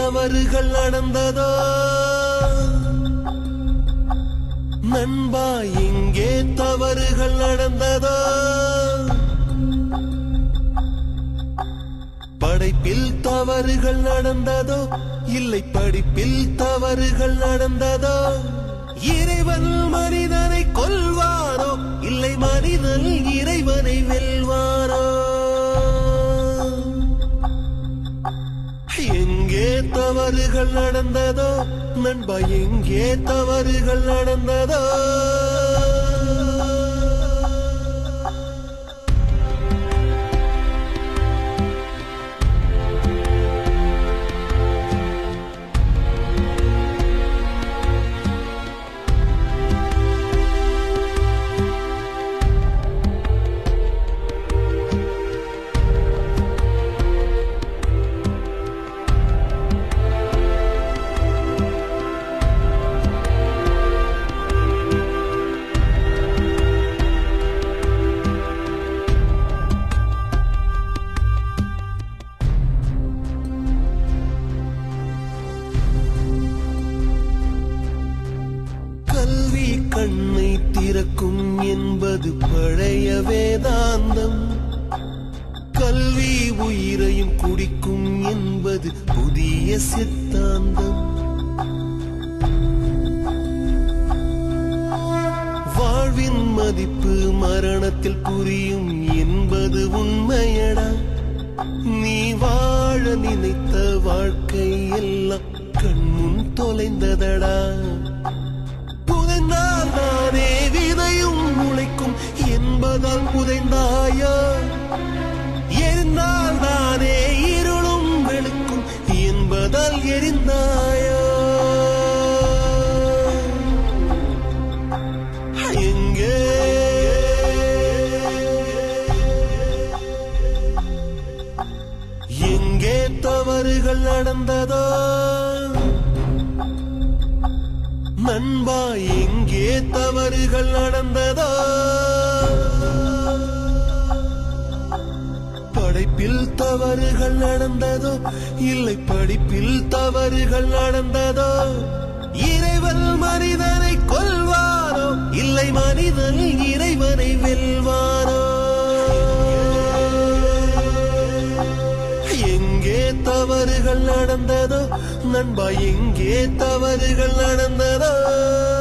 தவறுகள் நடந்ததோ நண்பா எங்கே தவறுகள் நடந்ததோ படைப்பில் தவறுகள் நடந்ததோ இல்லை படிப்பில் தவறுகள் நடந்ததோ இறைவன் மனிதனை கொல்வாரோ இல்லை மனிதன் இறைவனை வெல்வாரோ எங்கே தவறுகள் நடந்ததோ நண்பா எங்கே தவறுகள் நடந்ததோ கல்வி கண்ணை திறக்கும் என்பது பழைய வேதாந்தம் கல்வி உயிரையும் குடிக்கும் என்பது புதிய சித்தாந்தம் வாழ்வின் மதிப்பு மரணத்தில் புரியும் என்பது உண்மையடா நீ வாழ நினைத்த வாழ்க்கை எல்லாம் கண்முன் தொலைந்ததடா புதைந்தால் தானே விதையும் முளைக்கும் என்பதால் புதைந்தாயா எரிந்தால் தானே இருளும் வெளுக்கும் என்பதால் எரிந்தாயா எங்கே எங்கே தவறுகள் நடந்ததோ நண்பா எங்கே தவறுகள் நடந்ததோ படைப்பில் தவறுகள் நடந்ததோ இல்லை படிப்பில் தவறுகள் நடந்ததோ இறைவன் மனிதனை கொல்வாரோ இல்லை மனிதன் இறைவனை வெல்வாரோ எங்கே தவறுகள் நடந்ததோ நண்பா எங்கே தவறுகள் நடந்ததோ